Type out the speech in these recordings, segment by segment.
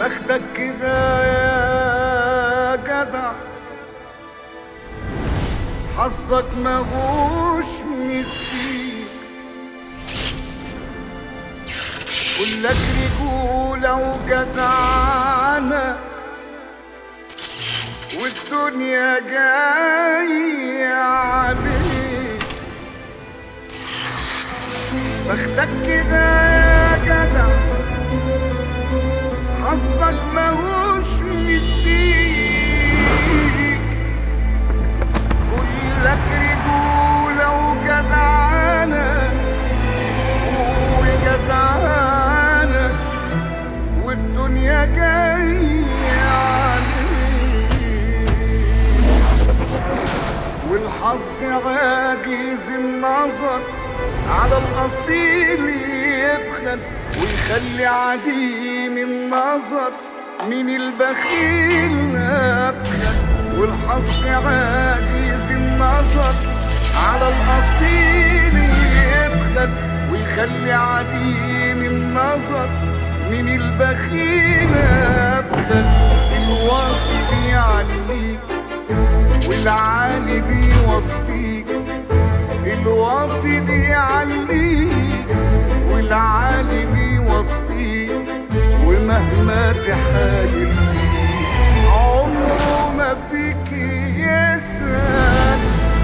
بختك كده يا جدع حظك مغوش مديك كلك رجولة وجدعنة والدنيا جاية عليك بختك كده يا جدع حظك ماهوش مديك كلك رجولة وجدعنة وجدعنة والدنيا جاية عليك والحظ عاجز النظر على الأصيل يبخل ويخلي عديم النظر من البخيل أبخل والحظ عاجز النظر على الأصيل يبخل ويخلي عديم النظر من البخيل أبخل الواطي بيعليك والعالي بيوطيك الواطي بيعليك والعالي بيوطيك ومهما تحايل فيه عمره ما فيك يسأل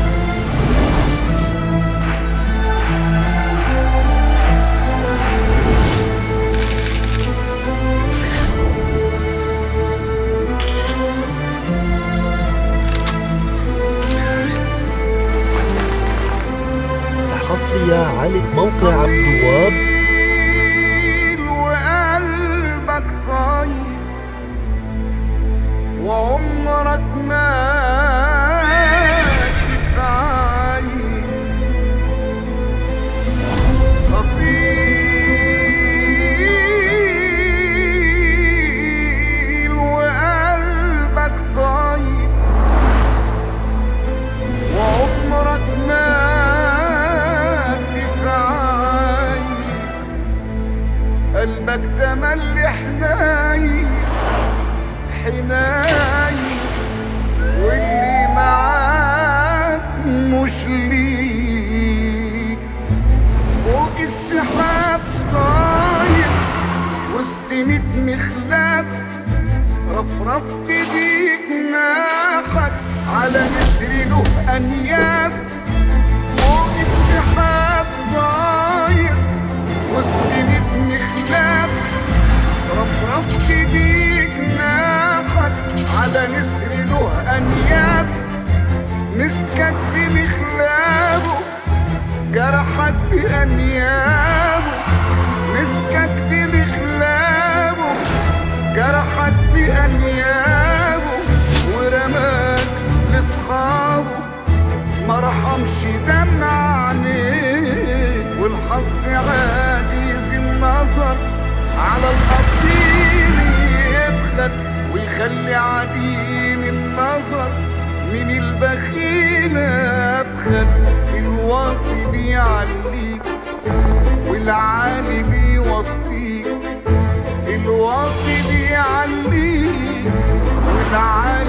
حصرية على موقع عبد الوهاب أصيل وقلبك طيب وعمرك ما تتعايب أصيل وقلبك طيب وعمرك ما تتعايب قلبك تملي حنايب حنايب واللي معاك مش ليك فوق السحاب طاير وسط ميت مخلاب رفرفت بيك ناقك على نسر له انياب فوق السحاب طاير وسط ميت مخلاب رفرفت بيك ناقك على نسر له انياب مسكك بمخلابه جرحك بأنيابه مسكك بمخلابه جرحك بأنيابه ورماك لصحابه ما رحمش دمع عينيه والحظ عاجز النظر على الأصيل يبخل ويخلي عديم النظر من البخيل أبخل الواطي بيعليك والعالي بيوطيك الواطي بيعليك والعالي